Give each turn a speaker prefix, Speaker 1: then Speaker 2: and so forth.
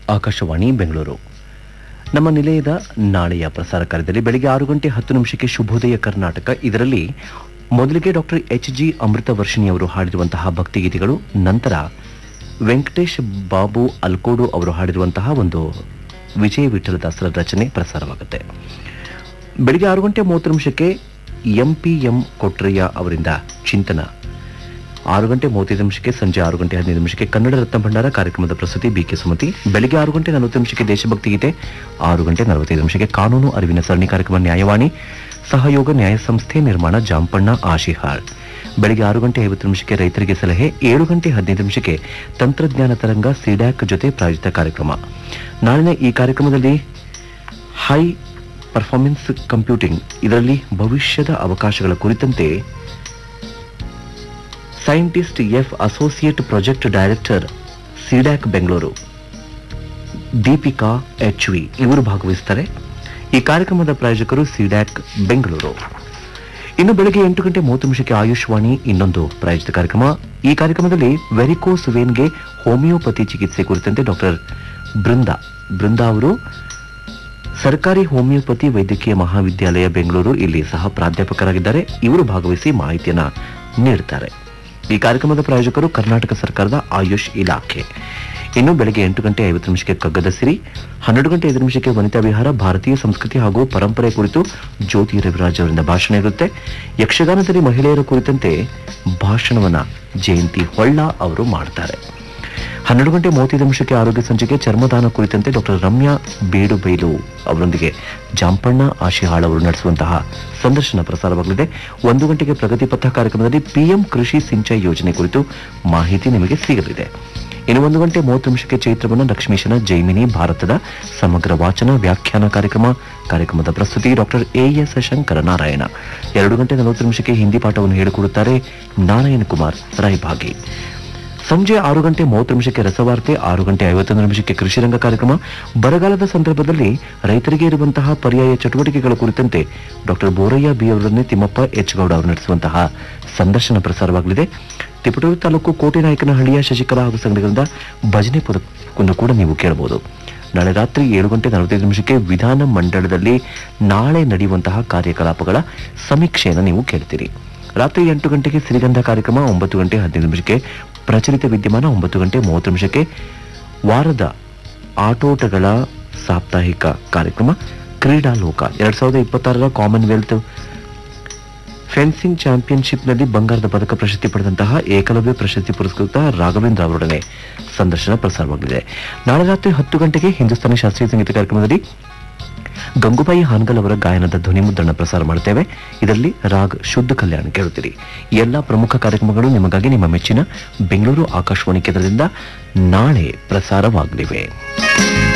Speaker 1: ಆಕಾಶವಾಣಿ ಬೆಂಗಳೂರು ನಮ್ಮ ನಿಲಯದ ನಾಳೆಯ ಪ್ರಸಾರ ಕಾರ್ಯದಲ್ಲಿ ಬೆಳಿಗ್ಗೆ ಆರು ಗಂಟೆ ಹತ್ತು ನಿಮಿಷಕ್ಕೆ ಶುಭೋದಯ ಕರ್ನಾಟಕ ಇದರಲ್ಲಿ ಮೊದಲಿಗೆ doctor H G Amrutha Varshini ಅವರು ಹಾಡಿರುವಂತಹ ಭಕ್ತಿಗೀತೆಗಳು ನಂತರ ವೆಂಕಟೇಶ್ ಬಾಬು ಅಲ್ಕೋಡು ಅವರು ಹಾಡಿರುವಂತಹ ಒಂದು ವಿಜಯ ವಿಠಲದಾಸರ ರಚನೆ ಪ್ರಸಾರವಾಗುತ್ತೆ ಬೆಳಿಗ್ಗೆ ಆರು ಗಂಟೆ ಮೂವತ್ತು ನಿಮಿಷಕ್ಕೆ ಎಂ ಪಿ ಎಂ ಕೊಟ್ರಯ್ಯ ಅವರಿಂದ ಚಿಂತನ ಆರು ಗಂಟೆ ಮೂವತ್ತೈದು ನಿಮಿಷಕ್ಕೆ ಸಂಜೆ ಆರು ಗಂಟೆ ಹದಿನೈದು ನಿಮಿಷಕ್ಕೆ ಕನ್ನಡ ರತ್ನ ಭಂಡಾರ ಕಾರ್ಯಕ್ರಮದ ಪ್ರಸ್ತುತಿ ಬಿಕೆ ಸುಮತಿ ಬೆಳಿಗ್ಗೆ ಆರು ಗಂಟೆ ನಲವತ್ತು ನಿಮಿಷಕ್ಕೆ ದೇಶಭಕ್ತಿ ಗೀತೆ ಆರು ಗಂಟೆ ನಲವತ್ತೈದು ನಿಮಿಷಕ್ಕೆ ಕಾನೂನು ಅರಿವಿನ ಸರಣಿ ಕಾರ್ಯಕ್ರಮ ನ್ಯಾಯವಾಣಿ ಸಹಯೋಗ ನ್ಯಾಯ ಸಂಸ್ಥೆ ನಿರ್ಮಾಣ ಜಾಂಪಣ್ಣ ಆಶಿಹಾಳ್ ಬೆಳಿಗ್ಗೆ ಆರು ಗಂಟೆ ಐವತ್ತು ನಿಮಿಷಕ್ಕೆ ರೈತರಿಗೆ ಸಲಹೆ ಏಳು ಗಂಟೆ ಹದಿನೈದು ನಿಮಿಷಕ್ಕೆ ತಂತ್ರಜ್ಞಾನ ತರಂಗ ಸಿಡ್ಯಾಕ್ ಜೊತೆ ಪ್ರಾಯೋಜಿತ ಕಾರ್ಯಕ್ರಮ ನಾಳಿನ ಈ ಕಾರ್ಯಕ್ರಮದಲ್ಲಿ ಹೈ ಪರ್ಫಾರ್ಮೆನ್ಸ್ ಕಂಪ್ಯೂಟಿಂಗ್ ಇದರಲ್ಲಿ ಭವಿಷ್ಯದ ಅವಕಾಶಗಳ ಕುರಿತಂತೆ scientist F associate project director CDAC Bengaluru Deepika H V ಇವರು ಭಾಗವಹಿಸುತ್ತಾರೆ ಈ ಕಾರ್ಯಕ್ರಮದ ಪ್ರಾಯೋಜಕರು ಸಿಡ್ಯಾಕ್ ಬೆಂಗಳೂರು ಇನ್ನು ಬೆಳಗ್ಗೆ ಎಂಟು ಗಂಟೆ ಮೂವತ್ತು ನಿಮಿಷಕ್ಕೆ ಆಯುಷ್ವಾಣಿ ಇನ್ನೊಂದು ಪ್ರಾಯೋಜಿತ ಕಾರ್ಯಕ್ರಮ ಈ ಕಾರ್ಯಕ್ರಮದಲ್ಲಿ ವೆರಿಕೋಸ್ ವೇನ್ಗೆ ಹೋಮಿಯೋಪತಿ ಚಿಕಿತ್ಸೆ ಕುರಿತಂತೆ ಡಾಕ್ಟರ್ ಬೃಂದಾ ಬೃಂದಾ ಅವರು ಸರ್ಕಾರಿ ಹೋಮಿಯೋಪತಿ ವೈದ್ಯಕೀಯ ಮಹಾವಿದ್ಯಾಲಯ ಬೆಂಗಳೂರು ಇಲ್ಲಿ ಸಹ ಪ್ರಾಧ್ಯಾಪಕರಾಗಿದ್ದಾರೆ ಇವರು ಭಾಗವಹಿಸಿ ಮಾಹಿತಿಯನ್ನ ನೀಡುತ್ತಾರೆ ಈ ಕಾರ್ಯಕ್ರಮದ ಪ್ರಾಯೋಜಕರು ಕರ್ನಾಟಕ ಸರ್ಕಾರದ ಆಯುಷ್ ಇಲಾಖೆ ಇನ್ನು ಬೆಳಗ್ಗೆ ಎಂಟು ಗಂಟೆ ಐವತ್ತು ನಿಮಿಷಕ್ಕೆ ಕಗ್ಗದ ಸಿರಿ ಹನ್ನೆರಡು ಗಂಟೆ ಐದು ನಿಮಿಷಕ್ಕೆ ವನಿತಾ ವಿಹಾರ ಭಾರತೀಯ ಸಂಸ್ಕೃತಿ ಹಾಗೂ ಪರಂಪರೆ ಕುರಿತು ಜ್ಯೋತಿ ರವಿರಾಜ್ ಅವರಿಂದ ಭಾಷಣ ಇರುತ್ತೆ ಯಕ್ಷಗಾನದಲ್ಲಿ ಮಹಿಳೆಯರ ಕುರಿತಂತೆ ಭಾಷಣವನ್ನ ಜಯಂತಿ ಹೊಳ್ಳ ಅವರು ಮಾಡ್ತಾರೆ ಹನ್ನೆರಡು ಗಂಟೆ ಮೂವತ್ತೈದು ನಿಮಿಷಕ್ಕೆ ಆರೋಗ್ಯ ಸಂಚಿಕೆ ಚರ್ಮದಾನ ಕುರಿತಂತೆ ಡಾಕ್ಟರ್ ರಮ್ಯಾ ಬೇಡುಬೈಲು ಅವರೊಂದಿಗೆ ಜಾಂಪಣ್ಣ ಆಶಿಹಾಳ್ ಅವರು ನಡೆಸುವಂತಹ ಸಂದರ್ಶನ ಪ್ರಸಾರವಾಗಲಿದೆ ಒಂದು ಗಂಟೆಗೆ ಪ್ರಗತಿ ಪಥ ಕಾರ್ಯಕ್ರಮದಲ್ಲಿ ಪಿಎಂ ಕೃಷಿ ಸಿಂಚಾಯಿ ಯೋಜನೆ ಕುರಿತು ಮಾಹಿತಿ ನಿಮಗೆ ಸಿಗಲಿದೆ ಇನ್ನು ಒಂದು ಗಂಟೆ ಮೂವತ್ತು ನಿಮಿಷಕ್ಕೆ ಚೈತ್ರವನ್ನ ಲಕ್ಷ್ಮೀಶನ ಜೈಮಿನಿ ಭಾರತದ ಸಮಗ್ರ ವಾಚನ ವ್ಯಾಖ್ಯಾನ ಕಾರ್ಯಕ್ರಮ ಕಾರ್ಯಕ್ರಮದ ಪ್ರಸ್ತುತಿ ಡಾಕ್ಟರ್ ಎಎಸ್ ಶಂಕರ ನಾರಾಯಣ ಎರಡು ಗಂಟೆ ನಲವತ್ತು ನಿಮಿಷಕ್ಕೆ ಹಿಂದಿ ಪಾಠವನ್ನು ಹೇಳಿಕೊಡುತ್ತಾರೆ ನಾರಾಯಣ ಕುಮಾರ್ ರಾಯಭಾಗಿ ಸಂಜೆ ಆರು ಗಂಟೆ ಮೂವತ್ತು ನಿಮಿಷಕ್ಕೆ ರಸವಾರ್ತೆ ಆರು ಗಂಟೆ ಐವತ್ತೊಂದು ನಿಮಿಷಕ್ಕೆ ಕೃಷಿರಂಗ ಕಾರ್ಯಕ್ರಮ ಬರಗಾಲದ ಸಂದರ್ಭದಲ್ಲಿ ರೈತರಿಗೆ ಇರುವಂತಹ ಪರ್ಯಾಯ ಚಟುವಟಿಕೆಗಳ ಕುರಿತಂತೆ ಡಾಕ್ಟರ್ ಬೋರಯ್ಯ ಬಿ ಅವರನ್ನೇ ತಿಮ್ಮಪ್ಪ ಎಚ್ ಗೌಡ ಅವರು ನಡೆಸುವಂತಹ ಸಂದರ್ಶನ ಪ್ರಸಾರವಾಗಲಿದೆ ತಿಪಟೂರು ತಾಲೂಕು ಕೋಟೆನಾಯಕನಹಳ್ಳಿಯ ಶಶಿಕಲಾ ಹಾಗೂ ಸಂಘಗಳಿಂದ ಭಜನೆ ಪದಕವನ್ನು ಕೂಡ ನೀವು ಕೇಳಬಹುದು ನಾಳೆ ರಾತ್ರಿ ಏಳು ಗಂಟೆ ನಲವತ್ತೈದು ನಿಮಿಷಕ್ಕೆ ವಿಧಾನ ಮಂಡಳದಲ್ಲಿ ನಾಳೆ ನಡೆಯುವಂತಹ ಕಾರ್ಯಕಲಾಪಗಳ ಸಮೀಕ್ಷೆಯನ್ನು ನೀವು ಕೇಳ್ತೀರಿ ರಾತ್ರಿ ಎಂಟು ಗಂಟೆಗೆ ಸಿರಿಗಂಧ ಕಾರ್ಯಕ್ರಮ ಒಂಬತ್ತು ಗಂಟೆ ಹದಿನೈದು ನಿಮಿಷಕ್ಕೆ ಪ್ರಚಲಿತ ವಿದ್ಯಮಾನ ಒಂಬತ್ತು ಗಂಟೆ ಮೂವತ್ತು ನಿಮಿಷಕ್ಕೆ ವಾರದ ಆಟೋಟಗಳ ಸಾಪ್ತಾಹಿಕ ಕಾರ್ಯಕ್ರಮ ಕ್ರೀಡಾ ಲೋಕ ಎರಡ್ ಸಾವಿರದ ಇಪ್ಪತ್ತಾರರ ಕಾಮನ್ವೆಲ್ತ್ ಫೆನ್ಸಿಂಗ್ ಚಾಂಪಿಯನ್ಶಿಪ್ನಲ್ಲಿ ಬಂಗಾರದ ಪದಕ ಪ್ರಶಸ್ತಿ ಪಡೆದಂತಹ ಏಕಲವ್ಯ ಪ್ರಶಸ್ತಿ ಪುರಸ್ಕೃತ ರಾಘವೇಂದ್ರ ಅವರೊಡನೆ ಸಂದರ್ಶನ ಪ್ರಸಾರವಾಗಲಿದೆ ನಾಳೆ ರಾತ್ರಿ ಹತ್ತು ಗಂಟೆಗೆ ಹಿಂದೂಸ್ತಾನಿ ಶಾಸ್ತ್ರೀಯ ಸಂಗೀತ ಕಾರ್ಯಕ್ರಮದಲ್ಲಿ ಗಂಗುಬಾಯಿ ಹಾನ್ಗಲ್ ಅವರ ಗಾಯನದ ಧ್ವನಿ ಮುದ್ರಣ ಪ್ರಸಾರ ಮಾಡುತ್ತೇವೆ ಇದರಲ್ಲಿ ರಾಗ್ ಶುದ್ಧ ಕಲ್ಯಾಣ ಕೇಳುತ್ತೀರಿ ಈ ಎಲ್ಲ ಪ್ರಮುಖ ಕಾರ್ಯಕ್ರಮಗಳು ನಿಮಗಾಗಿ ನಿಮ್ಮ ಮೆಚ್ಚಿನ ಬೆಂಗಳೂರು ಆಕಾಶವಾಣಿ ಕೇಂದ್ರದಿಂದ ನಾಳೆ ಪ್ರಸಾರವಾಗಲಿವೆ